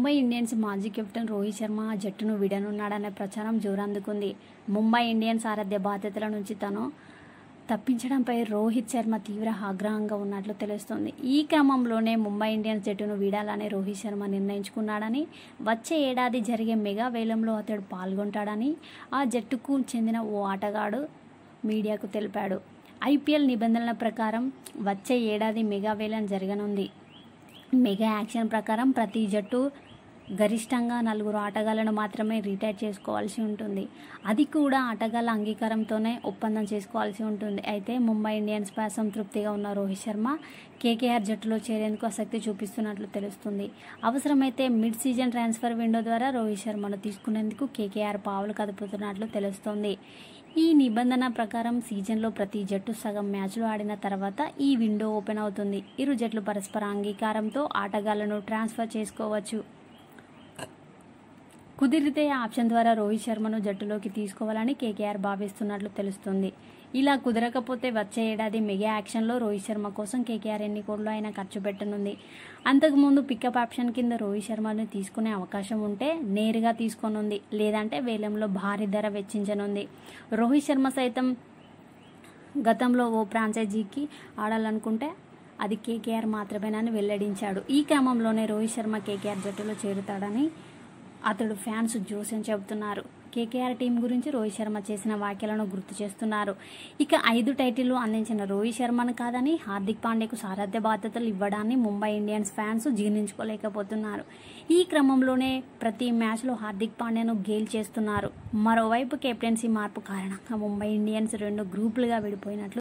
Mumbai Indians మాజీ captain Rohit Sharma ఆ జట్టును విడనున్నాడనే ప్రచారం జోరందుకుంది ముంబై ఇండియన్స్ ఆరాధ్య బాధ్యతల నుంచి తను తప్పించడంపై రోహిత్ శర్మ తీవ్ర ఆగ్రహంగా ఉన్నట్లు తెలుస్తోంది ఈ క్రమంలోనే ముంబై ఇండియన్స్ జట్టును వీడాలని రోహిత్ శర్మ నిర్ణయించుకున్నాడని వచ్చే ఏడాది జరిగే మెగా వేలంలో అతడు పాల్గొంటాడని ఆ జట్టుకు చెందిన ఓ ఆటగాడు మీడియాకు తెలిపాడు ఐపీఎల్ నిబంధనల ప్రకారం వచ్చే ఏడాది మెగా వేలం జరగనుంది మెగా యాక్షన్ ప్రకారం ప్రతి జట్టు గరిష్టంగా నలుగురు ఆటగాళ్లను మాత్రమే రిటైర్ చేసుకోవాల్సి ఉంటుంది అది కూడా ఆటగాళ్ల అంగీకారంతోనే ఒప్పందం చేసుకోవాల్సి ఉంటుంది అయితే ముంబై ఇండియన్స్పై అసంతృప్తిగా ఉన్న రోహిత్ శర్మ కేకేఆర్ జట్టులో చేరేందుకు ఆసక్తి చూపిస్తున్నట్లు తెలుస్తుంది అవసరమైతే మిడ్ సీజన్ ట్రాన్స్ఫర్ విండో ద్వారా రోహిత్ శర్మను తీసుకునేందుకు కేకేఆర్ పావులు కదుపుతున్నట్లు తెలుస్తోంది ఈ నిబంధన ప్రకారం సీజన్లో ప్రతి జట్టు సగం మ్యాచ్లు ఆడిన తర్వాత ఈ విండో ఓపెన్ అవుతుంది ఇరు జట్లు పరస్పర అంగీకారంతో ఆటగాళ్లను ట్రాన్స్ఫర్ చేసుకోవచ్చు కుదిరితే ఆ ఆప్షన్ ద్వారా రోహిత్ శర్మను జట్టులోకి తీసుకోవాలని కేకేఆర్ భావిస్తున్నట్లు తెలుస్తుంది ఇలా కుదరకపోతే వచ్చే ఏడాది మెగా యాక్షన్లో రోహిత్ శర్మ కోసం కేకేఆర్ ఎన్ని కోట్లు అయినా ఖర్చు పెట్టనుంది అంతకుముందు పికప్ ఆప్షన్ కింద రోహిత్ శర్మను తీసుకునే అవకాశం ఉంటే నేరుగా తీసుకోనుంది లేదంటే వేలంలో భారీ ధర వెచ్చించనుంది రోహిత్ శర్మ సైతం గతంలో ఓ ఫ్రాంచైజీకి ఆడాలనుకుంటే అది కేకేఆర్ మాత్రమేనని వెల్లడించాడు ఈ క్రమంలోనే రోహిత్ శర్మ కేకేఆర్ జట్టులో చేరుతాడని అతడు ఫ్యాన్స్ జోస్యం చెబుతున్నారు కేకేఆర్ టీం గురించి రోహిత్ శర్మ చేసిన వ్యాఖ్యలను గుర్తు చేస్తున్నారు ఇక ఐదు టైటిళ్లు అందించిన రోహిత్ శర్మను కాదని హార్దిక్ పాండ్యకు సారథ్య బాధ్యతలు ఇవ్వడాన్ని ముంబై ఇండియన్స్ ఫ్యాన్స్ జీర్ణించుకోలేకపోతున్నారు ఈ క్రమంలోనే ప్రతి మ్యాచ్లో హార్దిక్ పాండ్యను గేల్ చేస్తున్నారు మరోవైపు కెప్టెన్సీ మార్పు కారణంగా ముంబై ఇండియన్స్ రెండు గ్రూపులుగా విడిపోయినట్లు